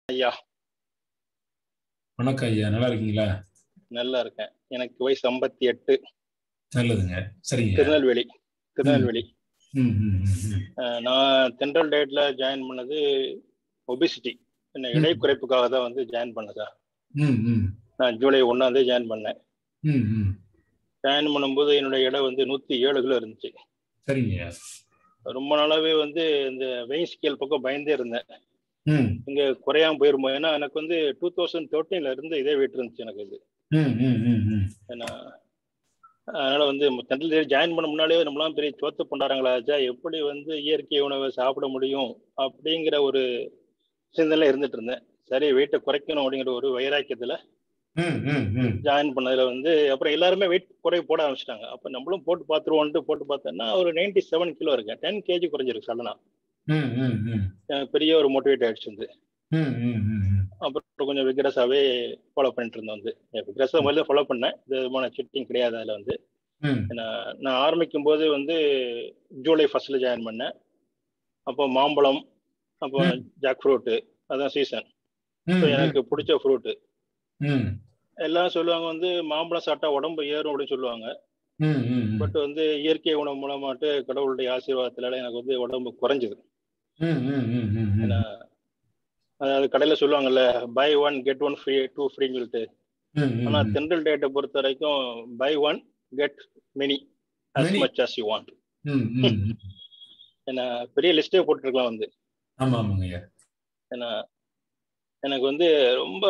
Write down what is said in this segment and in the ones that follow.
ஐயா வணக்கம் ஐயா நல்லா இருக்கீங்களா நல்லா இருக்கேன் எனக்கு வயசு ஐம்பத்தி எட்டு நல்லதுங்க சரிங்க திருநெல்வேலி திருநெல்வேலி ம், ம், ம், ம். அஹ் நான் தென்றல் டயட்ல ஜாயின் பண்ணது ஒபிசிட்டி என்ன இடை குறைப்புக்காக தான் வந்து ஜாயின் பண்ணதா ம், ம், நான் ஜூலை ஒன்னாம் தேதி ஜாயின் பண்ணேன் ம், ம். ஜாயின் பண்ணும்போது என்னோட எடை வந்து நூத்தி ஏழு கிலோ இருந்துச்சு சரிங்க ஐயா. ரொம்ப நாளாவே வந்து இந்த வெயின் ஸ்கேல் பக்கம் பயந்தே இருந்தேன் ம், இங்க குறையாம போயிருமோ ஏன்னா எனக்கு வந்து டூ தௌசண்ட் தேர்ட்டீன்ல இருந்து இதே வெயிட் இருந்துச்சு எனக்கு இது ம், ம், ம், ம். ஏன்னா அதனால வந்து தென்றல் ஜாயின் பண்ண முன்னாடியே நம்மளாம் பெரிய சோத்து பண்ணாராங்களாச்சா எப்படி வந்து இயற்கை உணவை சாப்பிட முடியும் அப்படிங்கிற ஒரு சிந்தனை இருந்துட்டு இருந்தேன் சரி வெயிட்டை குறைக்கணும் அப்படிங்கிற ஒரு வைராக்கியத்துல ம், ம், ம். ஜாயின் பண்ணதுல வந்து அப்புறம் எல்லாருமே வெயிட் குறை போட ஆரம்பிச்சிட்டாங்க அப்ப நம்மளும் போட்டு பார்த்துருவோன்ட்டு போட்டு பார்த்தேன்னா ஒரு நைன்டி செவன் கிலோ இருக்கேன் டென் கேஜி குறைஞ்சிருக்கு சடனா ம், ம், ம். எனக்கு பெரிய ஒரு மோட்டிவேட் ஆயிடுச்சு வந்து ம், ம், ம், ம். அப்புறம் கொஞ்சம் விக்ரஸாவே ஃபாலோ பண்ணிட்டு இருந்தேன் வந்து விக்ரஸா முதல்ல ஃபாலோ பண்ணேன் இது விதமான சிட்டிங் கிடையாது அதில் வந்து ம். நான் நான் ஆரம்பிக்கும் போது வந்து ஜூலை ஃபர்ஸ்ட்ல ஜாயின் பண்ணேன் அப்போ மாம்பழம் அப்போ ம். ஜாக் ஃப்ரூட்டு அதான் சீசன் ம், எனக்கு பிடிச்ச ஃப்ரூட்டு ம். எல்லாம் சொல்லுவாங்க வந்து மாம்பழம் சாப்பிட்டா உடம்பு ஏறும் அப்படின்னு சொல்லுவாங்க ம், ம், ம். பட் வந்து இயற்கை உணவு மூலமாட்டு கடவுளுடைய ஆசீர்வாதத்தினால எனக்கு வந்து உடம்பு குறைஞ்சுது ம், ம், ம், ம், ம். ஏன்னா அதாவது கடையில சொல்லுவாங்கல்ல buy one get one free two ஃப்ரீன்னு சொல்லிட்டு ம், ம், ஆனா ம். தென்றல் டேட்டை பொறுத்த வரைக்கும் buy one get many as Many. Much as you want ம், ம், ம். ஏன்னா பெரிய லிஸ்டே போட்டிருக்கலாம் வந்து ஆமா ஆமாங்க ஐயா ஏன்னா எனக்கு வந்து ரொம்ப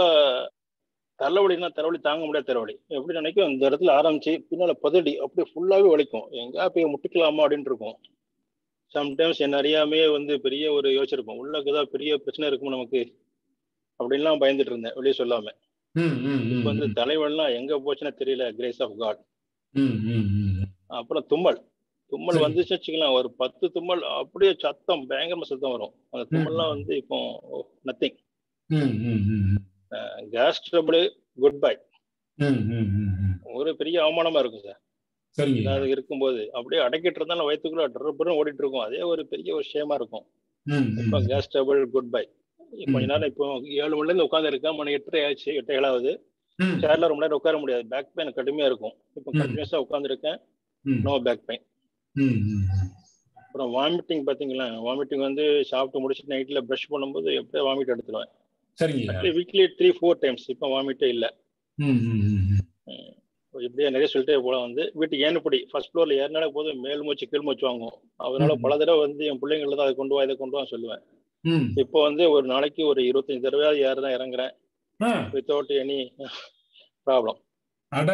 தலைவலினா தலைவலி தாங்க முடியாத தலைவலி எப்படி நினைக்கும் இந்த இடத்துல ஆரம்பிச்சு பின்னால பதடி அப்படியே ஃபுல்லாவே வலிக்கும் எங்கேயா போய் முட்டிக்கலாமா அப்படின்ட்டு இருக்கும் சம்டைம்ஸ் என்ன அறியாமையே வந்து பெரிய ஒரு யோசிச்சிருப்போம் உள்ள ஏதாவது பெரிய பிரச்சனை இருக்கும் நமக்கு அப்படின்லாம் பயந்துட்டு இருந்தேன் வெளியே சொல்லாம ம், ம், ம், இப்ப வந்து ம். தலைவலிலாம் எங்க போச்சுன்னு தெரியல கிரேஸ் ஆஃப் காட் ம், ம், ம். அப்புறம் தும்மல் தும்மல் சரி. வந்துச்சு வச்சுக்கலாம் ஒரு பத்து தும்மல் அப்படியே சத்தம் பயங்கரமா சத்தம் வரும் அந்த தும்மல்லாம் வந்து இப்போ நத்திங் ம், ம், ம், ம். கேஸ் ட்ரபிள் குட் பை ம், ம், ம், ம். ஒரு பெரிய அவமானமா இருக்கும் சார் சரிங்க ஐயா. அது இருக்கும்போது அப்படியே அடக்கிட்டு இருந்தாலும் வயிற்றுக்குள்ள டர்புன்னு ஓடிட்டு இருக்கும் அதே ஒரு பெரிய ஒரு விஷயமா இருக்கும் ம், ம். இப்போ கேஸ் ட்ரபிள் குட் பை கொஞ்ச ம். நேரம் இப்போ ஏழு மணில இருந்து உட்காந்து இருக்கேன் மணி எட்டரை ஆச்சு எட்டு ஏழாவது ம், சேர்ல ரொம்ப நேரம் உட்கார முடியாது பேக் பெயின் கடுமையா இருக்கும் இப்போ ம். கண்டினியூஸா உட்காந்துருக்கேன் ம். நோ பேக் பெயின் ம், ம், ம். அப்புறம் வாமிட்டிங் பாத்தீங்களா வாமிட்டிங் வந்து சாப்பிட்டு முடிச்சுட்டு நைட்ல ப்ரஷ் பண்ணும்போது எப்படியே வாமிட் எடுத்துருவேன் சரிங்க ஐயா. வீக்லி த்ரீ ஃபோர் டைம்ஸ் இப்போ வாமிட்டே இல்லை ம், ம், ம், ம். இப்படியே நிறைய சொல்லிட்டே போல வந்து வீட்டுக்கு ஏனுப்படி ஃபர்ஸ்ட் ஃப்ளோர்ல ஏறினாலே போதும் மேல் மூச்சு கீழ் மூச்சு வாங்கும் அதனால ம். பல தடவை வந்து என் பிள்ளைங்கள தான் அதை கொண்டு வா இதை கொண்டு வா சொல்லுவேன் ம். இப்போ வந்து ஒரு நாளைக்கு ஒரு இருபத்தஞ்சு தடவை ஏறு தான் இறங்குறேன் ஆ, வித்தவுட் எனி ப்ராப்ளம் அட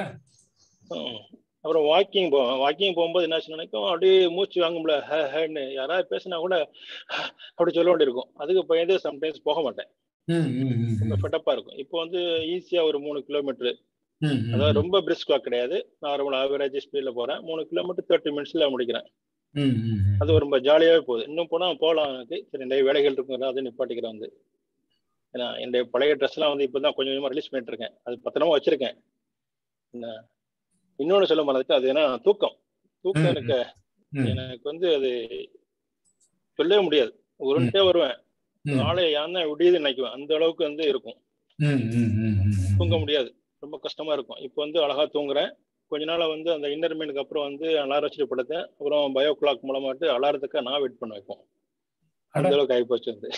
அப்புறம் வாக்கிங் போவேன் வாக்கிங் போகும்போது என்ன நினைக்கும் அப்படியே மூச்சு வாங்க முடியல ஹே ஹேன்னு யாராவது பேசினா கூட அப்படி சொல்ல வேண்டியிருக்கும் அதுக்கு பயந்தே சம்டைம்ஸ் போக மாட்டேன் ம், ம், ம், ரொம்ப ம். ஃபெட்டப்பா இருக்கும் இப்போ வந்து ஈஸியா ஒரு மூணு கிலோமீட்டர் ம், ம், அதாவது ரொம்ப பிரிஸ்க் வாக் கிடையாது நார்மல் ஆவரேஜ் ஸ்பீட்ல போறேன் மூணு கிலோமீட்டர் தேர்ட்டி மினிட்ஸ்ல முடிக்கிறேன் ம், ம், ம். அது ரொம்ப ஜாலியாவே போகுது இன்னும் போனா போகலாம் எனக்கு சரி நிறைய வேலைகள் இருக்கும் அதை நிப்பாட்டிக்கிறேன் வந்து ஏன்னா என்னுடைய பழைய ட்ரெஸ் எல்லாம் வந்து இப்பதான் கொஞ்சம் கொஞ்சமா ரிலீஸ் பண்ணிட்டு இருக்கேன் அது பத்திரமா வச்சிருக்கேன் என்ன இன்னொன்னு சொல்ல மறந்துட்டு அது ஏன்னா தூக்கம் தூக்கம் ம், எனக்கு ம், எனக்கு வந்து அது சொல்லவே முடியாது உருண்டே வருவேன் ம், நாளை யாருன்னா விடியுது நினைக்குவேன் அந்த அளவுக்கு வந்து இருக்கும் ம், ம், ம், ம். தூங்க முடியாது ரொம்ப கஷ்டமா இருக்கும் இப்போ வந்து அழகா தூங்குறேன் கொஞ்ச நாளா வந்து அந்த இன்னர்மீனுக்கு அப்புறம் வந்து அலாரம் வச்சுட்டு படுத்தேன் அப்புறம் பயோ கிளாக் மூலமாட்டு அலாரத்துக்கு நான் வெயிட் பண்ண வைப்போம் அந்த அட. அளவுக்கு ஆகி போச்சு வந்து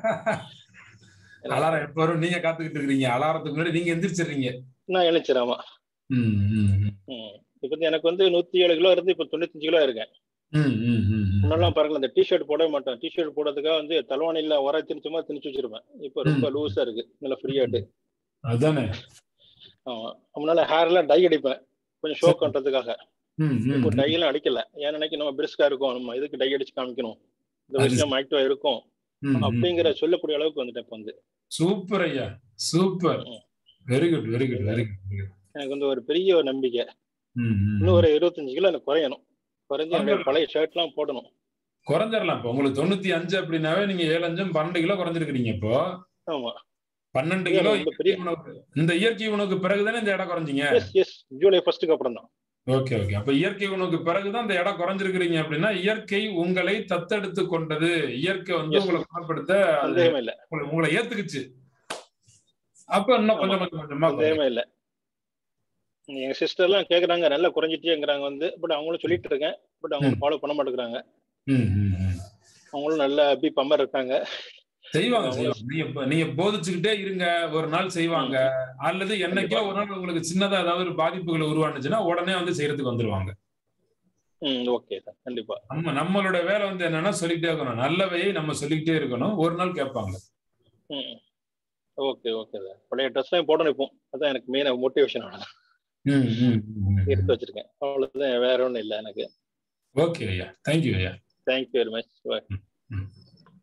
அலாரம் எப்ப வரும் நீங்க காத்துக்கிட்டு இருக்கீங்க அலாரத்துக்கு முன்னாடி நீங்க எந்திரிச்சிடுறீங்க நான் எழுச்சிராமா ம், ம், ம். இப்போ வந்து எனக்கு வந்து நூத்தி ஏழு கிலோ இருந்து இப்போ தொண்ணூத்தஞ்சு கிலோ இருக்கேன் ம், ம், ம், ம். முன்னெல்லாம் பாருங்க இந்த டிஷர்ட் போடவே மாட்டேன் டிஷர்ட் போடுறதுக்காக வந்து தலைவாணியில உர திணிச்சுமா திணிச்சு வச்சிருப்பேன் இப்போ ரொம்ப லூஸா இருக்கு நல்லா ஃப்ரீயாட்டு அதானே ஆமா அதனால ஹேர் எல்லாம் டை அடிப்பேன் கொஞ்சம் ஷோ பண்றதுக்காக ம், ம், இப்போ ம். டை எல்லாம் அடிக்கல ஏன் நினைக்க நம்ம பிரிஸ்கா இருக்கும் நம்ம இதுக்கு டை அடிச்சு காமிக்கணும் இந்த அது விஷயம் ஆக்டிவா இருக்கும் ம், ம். அப்படிங்கிற சொல்லக்கூடிய அளவுக்கு வந்துட்டேன் இப்போ வந்து சூப்பர் ஐயா சூப்பர் ம். Very good very good very good எனக்கு வந்து ஒரு பெரிய ஒரு நம்பிக்கை இன்னும் ஒரு இருபத்தஞ்சு கிலோ எனக்கு குறையணும் குறைஞ்சு என்னுடைய பழைய ஷர்ட் எல்லாம் போடணும் குறைஞ்சிடலாம் இப்போ உங்களுக்கு தொண்ணூத்தி அஞ்சு அப்படின்னாவே நீங்க ஏழு அஞ்சும் பன்னெண்டு கிலோ குறைஞ்சிருக்கிறீங்க இப்போ ஆமா பன்னெண்டு இது கிலோ ரொம்ப பெரிய இயற்கை உணவு இந்த இயற்கை உணவுக்கு பிறகுதானே இந்த இடம் குறைஞ்சிங்க எஸ் எஸ் ஜூலை ஃபர்ஸ்ட்டுக்கு அப்புறம் தான் ஓகே ஓகே அப்ப இயற்கை உணவுக்கு பிறகுதான் இந்த இடம் குறைஞ்சிருக்கிறீங்க அப்படின்னா இயற்கை உங்களை தத்தெடுத்து கொண்டது இயற்கை வந்து Yes. உங்களை குணப்படுத்த அது சந்தேகமே இல்ல உங்களை- உங்களை ஏத்துக்குச்சு அப்ப இன்னும் கொஞ்சம் கொஞ்சம் கொஞ்சமா குறையும். சந்தேகமே இல்லை எங்க சிஸ்டர்லாம் கேக்குறாங்க நல்லா குறைஞ்சிட்டேங்கிறாங்க வந்து பட் அவங்களும் சொல்லிட்டு இருக்கேன் பட் அவங்க ம். ஃபாலோ பண்ண மாட்டேங்கிறாங்க ம், ம், ம். அவங்களும் நல்லா பி பம்பர் இருக்காங்க செய்வாங்க அவங்க- செய்வாங்க நீங்க ப- நீங்க போதிச்சுக்கிட்டே இருங்க ஒரு நாள் செய்வாங்க அல்லது என்னைக்கோ ஒரு நாள் உங்களுக்கு சின்னதா ஏதாவது ஒரு பாதிப்புகள் உருவானுச்சுன்னா உடனே வந்து செய்யறதுக்கு வந்துருவாங்க ம் ஓகே சார் கண்டிப்பா நம்ம நம்மளோட வேலை வந்து என்னன்னா சொல்லிக்கிட்டே இருக்கணும் நல்லவையை நம்ம சொல்லிக்கிட்டே இருக்கணும் ஒரு நாள் கேட்பாங்க ம் ஓகே ஓகே சார் பழைய ட்ரெஸ் தான் போடணும் இப்போ அதான் எனக்கு மெயின் மோட்டிவேஷன் ம், ம், ம், எடுத்து ம். வச்சிருக்கேன் அவ்வளவுதான் வேற ஒன்றும் இல்லை எனக்கு ஓகே ஐயா தேங்க்யூ ஐயா தேங்க்யூ வெரி மச் ம்.